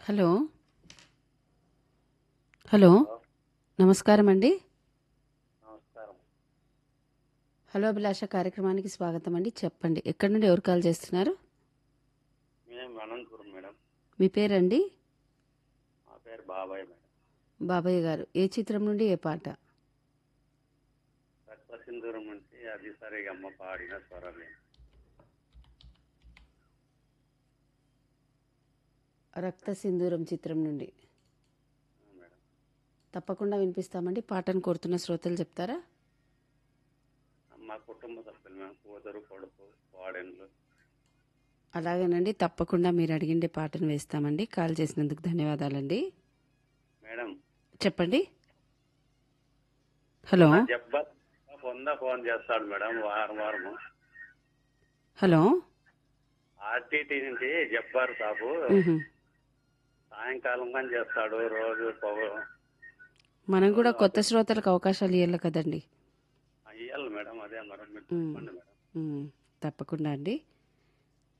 Hello hello నమస్కారం అండి నమస్కారం హలో అభిలాష కార్యక్రమానికి స్వాగతం అండి చెప్పండి ఎక్కడి నుండి ఎవరు కాల్ చేస్తున్నారు మేము అనంతపురం మేడం మీ పేరండి మా పేరు బాబాయ్ మేడం బాబాయ్ గారు ఏ చిత్రం నుండి ఏ పాట రక్త సింధూరం నుంచి అది సరిగమ్మ పాడిన స్వరమే రక్త సింధూరం చిత్రం నుండి ఆ మేడం తప్పకుండా వినిపిస్తామండి పాటను కోరుతున్న శ్రోతలు చెప్తారా మా కుటుంబ సభ్యులు మేము కూతురు కొడుకు వాడెన్లు అలాగేనండి తప్పకుండా మీరు అడిగిండే పాటను వేస్తామండి కాల్ చేసినందుకు ధన్యవాదాలండి మేడం చెప్పండి హలో జబ్బర్ పొంద ఫోన్ చేస్తాడు మేడం వారం వారము హలో ఆర్టీటీ నుంచి జబ్బర్ సాబు మ్హూ. సాయంకాలం కానీ చేస్తాడు రోజు పొగ మనం కూడా కొత్త శ్రోతలకు అవకాశాలు ఇవ్వాలి కదండి ఇవ్వాలి మేడం అదే మేడం మీరు మ్. చెప్పండి మేడం మ్, తప్పకుండా అండి